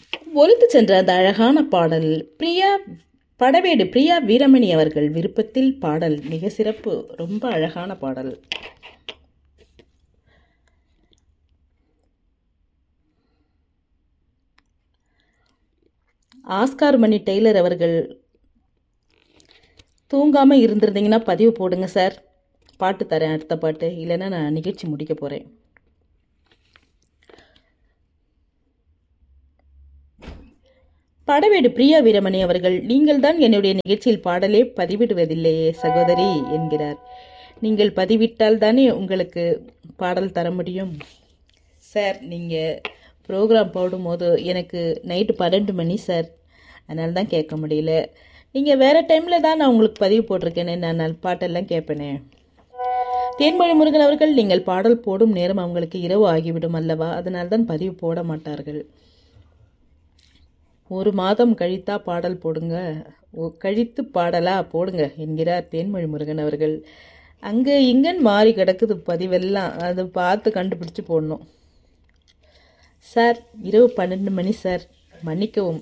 ஒலித்து சென்ற அந்த அழகான பாடல் பிரியா படவேடு பிரியா வீரமணி அவர்கள் விருப்பத்தில் பாடல் மிக சிறப்பு ரொம்ப அழகான பாடல் ஆஸ்கார் மணி டெய்லர் அவர்கள் தூங்காமல் இருந்திருந்தீங்கன்னா பதிவு போடுங்க சார் பாட்டு தரேன் அடுத்த பாட்டு இல்லைன்னா நான் நிகழ்ச்சி முடிக்க போகிறேன் படவேடு பிரியா வீரமணி அவர்கள் நீங்கள் தான் என்னுடைய நிகழ்ச்சியில் பாடலே பதிவிடுவதில்லையே சகோதரி என்கிறார் நீங்கள் பதிவிட்டால் தானே உங்களுக்கு பாடல் தர முடியும் சார் நீங்கள் ப்ரோக்ராம் போடும்போது எனக்கு நைட்டு பன்னெண்டு மணி சார் அதனால தான் கேட்க முடியல நீங்கள் வேறு டைமில் தான் நான் உங்களுக்கு பதிவு போட்டிருக்கேனே நான் நல் பாட்டெல்லாம் கேட்பேனே தேன்மொழி முருகன் அவர்கள் நீங்கள் பாடல் போடும் நேரம் அவங்களுக்கு இரவு ஆகிவிடும் அல்லவா அதனால தான் பதிவு போட மாட்டார்கள் ஒரு மாதம் கழித்தா பாடல் போடுங்க ஓ- கழித்து பாடலா போடுங்க என்கிறார் தேன்மொழி முருகன் அவர்கள் அங்கே இங்கன்னு மாறி கிடக்குது பதிவெல்லாம் அதை பார்த்து கண்டுபிடிச்சு போடணும் சார் இரவு பன்னெண்டு மணி சார் மன்னிக்கவும்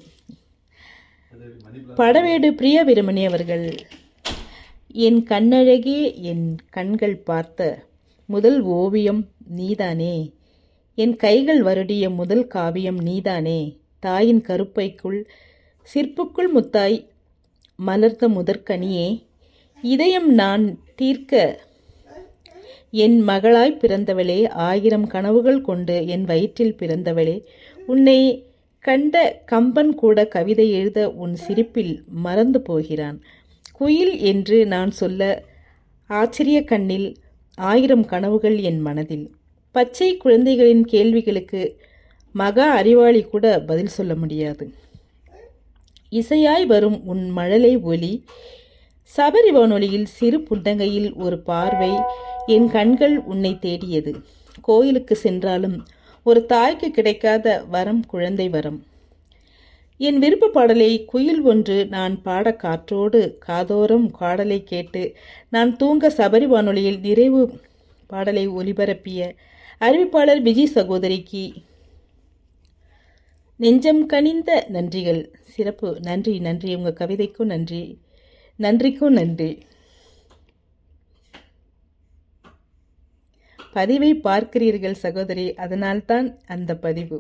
படவேடு பிரியா வீரமணி அவர்கள் என் கண்ணழகே என் கண்கள் பார்த்த முதல் ஓவியம் நீதானே என் கைகள் வருடிய முதல் காவியம் நீதானே தாயின் கருப்பைக்குள் சிற்புக்குள் முத்தாய் மலர்ந்த முதற்கனியே இதயம் நான் தீர்க்க என் மகளாய் பிறந்தவளே ஆயிரம் கனவுகள் கொண்டு என் வயிற்றில் பிறந்தவளே உன்னை கண்ட கம்பன் கூட கவிதை எழுத உன் சிரிப்பில் மறந்து போகிறான் குயில் என்று நான் சொல்ல ஆச்சரிய கண்ணில் ஆயிரம் கனவுகள் என் மனதில் பச்சை குழந்தைகளின் கேள்விகளுக்கு மகா அறிவாளி கூட பதில் சொல்ல முடியாது இசையாய் வரும் உன் மழலை ஒலி சபரி வானொலியில் சிறு புன்னகையில் ஒரு பார்வை என் கண்கள் உன்னை தேடியது கோயிலுக்கு சென்றாலும் ஒரு தாய்க்கு கிடைக்காத வரம் குழந்தை வரம் என் விருப்ப பாடலை குயில் ஒன்று நான் பாட காற்றோடு காதோரம் பாடலை கேட்டு நான் தூங்க சபரி வானொலியில் நிறைவு பாடலை ஒலிபரப்பிய அறிவிப்பாளர் விஜய் சகோதரிக்கு நெஞ்சம் கனிந்த நன்றிகள் சிறப்பு நன்றி நன்றி உங்கள் கவிதைக்கும் நன்றி நன்றிக்கும் நன்றி பதிவை பார்க்கிறீர்கள் சகோதரி அதனால்தான் அந்த பதிவு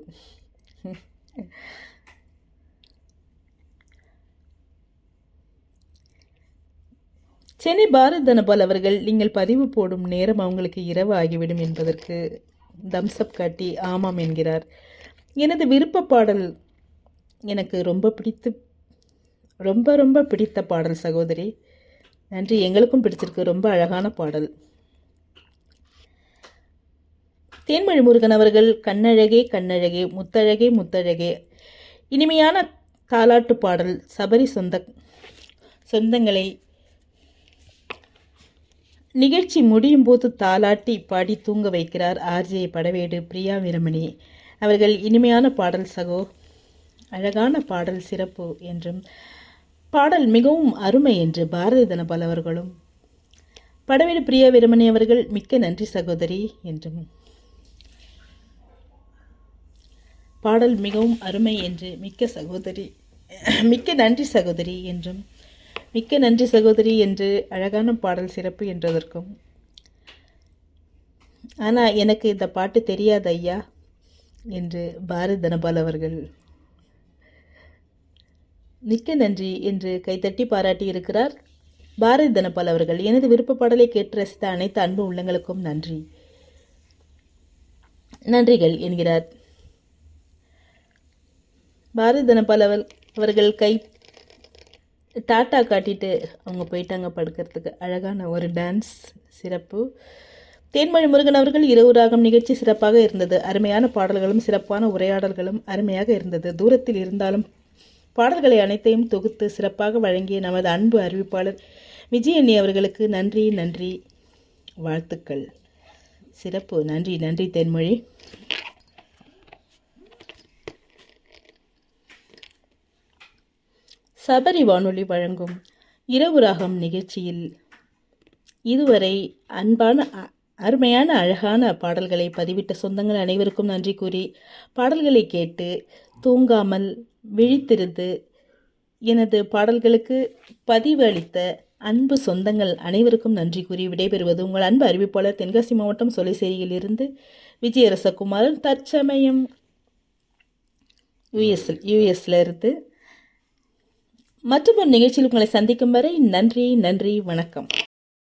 சென்னை பாரத் தனபால் அவர்கள் நீங்கள் பதிவு போடும் நேரம் அவங்களுக்கு இரவு ஆகிவிடும் என்பதற்கு தம்ஸ்அப் காட்டி ஆமாம் என்கிறார் எனது விருப்ப பாடல் எனக்கு ரொம்ப பிடித்து ரொம்ப ரொம்ப பிடித்த பாடல் சகோதரி நன்றி எங்களுக்கும் பிடிச்சிருக்கு ரொம்ப அழகான பாடல் தேன்மொழி முருகன் அவர்கள் கண்ணழகே கண்ணழகே முத்தழகே முத்தழகே இனிமையான தாலாட்டு பாடல் சபரி சொந்த சொந்தங்களை நிகழ்ச்சி முடியும் போது தாலாட்டி பாடி தூங்க வைக்கிறார் ஆர்ஜே படவேடு பிரியா வீரமணி அவர்கள் இனிமையான பாடல் சகோ அழகான பாடல் சிறப்பு என்றும் பாடல் மிகவும் அருமை என்று பாரதி தனபால் அவர்களும் படவேடு பிரியா வீரமணி அவர்கள் மிக்க நன்றி சகோதரி என்றும் பாடல் மிகவும் அருமை என்று மிக்க சகோதரி மிக்க நன்றி சகோதரி என்றும் மிக்க நன்றி சகோதரி என்று அழகான பாடல் சிறப்பு என்றதற்கும் ஆனால் எனக்கு இந்த பாட்டு தெரியாது ஐயா என்று பாரத் தனபால் அவர்கள் மிக்க நன்றி என்று கைத்தட்டி பாராட்டி இருக்கிறார் பாரதி தனபால் அவர்கள் எனது விருப்ப பாடலை கேட்டு ரசித்த அனைத்து அன்பு உள்ளங்களுக்கும் நன்றி நன்றிகள் என்கிறார் பாரதி தனபால் அவர் அவர்கள் கை டாட்டா காட்டிட்டு அவங்க போயிட்டாங்க படுக்கிறதுக்கு அழகான ஒரு டான்ஸ் சிறப்பு தேன்மொழி முருகன் அவர்கள் இரவு ராகம் நிகழ்ச்சி சிறப்பாக இருந்தது அருமையான பாடல்களும் சிறப்பான உரையாடல்களும் அருமையாக இருந்தது தூரத்தில் இருந்தாலும் பாடல்களை அனைத்தையும் தொகுத்து சிறப்பாக வழங்கிய நமது அன்பு அறிவிப்பாளர் விஜயண்ணி அவர்களுக்கு நன்றி நன்றி வாழ்த்துக்கள் சிறப்பு நன்றி நன்றி தென்மொழி சபரி வானொலி வழங்கும் இரவு ராகம் நிகழ்ச்சியில் இதுவரை அன்பான அ- அருமையான அழகான பாடல்களை பதிவிட்ட சொந்தங்கள் அனைவருக்கும் நன்றி கூறி பாடல்களை கேட்டு தூங்காமல் விழித்திருந்து எனது பாடல்களுக்கு பதிவு அளித்த அன்பு சொந்தங்கள் அனைவருக்கும் நன்றி கூறி விடைபெறுவது உங்கள் அன்பு அறிவிப்பாளர் தென்காசி மாவட்டம் சொலைசேரியிலிருந்து விஜயரசகுமாரன் தற்சமயம் யூஎஸ் யூஎஸ்ல இருந்து மற்றும் ஒரு நிகழ்ச்சியில் உங்களை சந்திக்கும் வரை நன்றி நன்றி வணக்கம்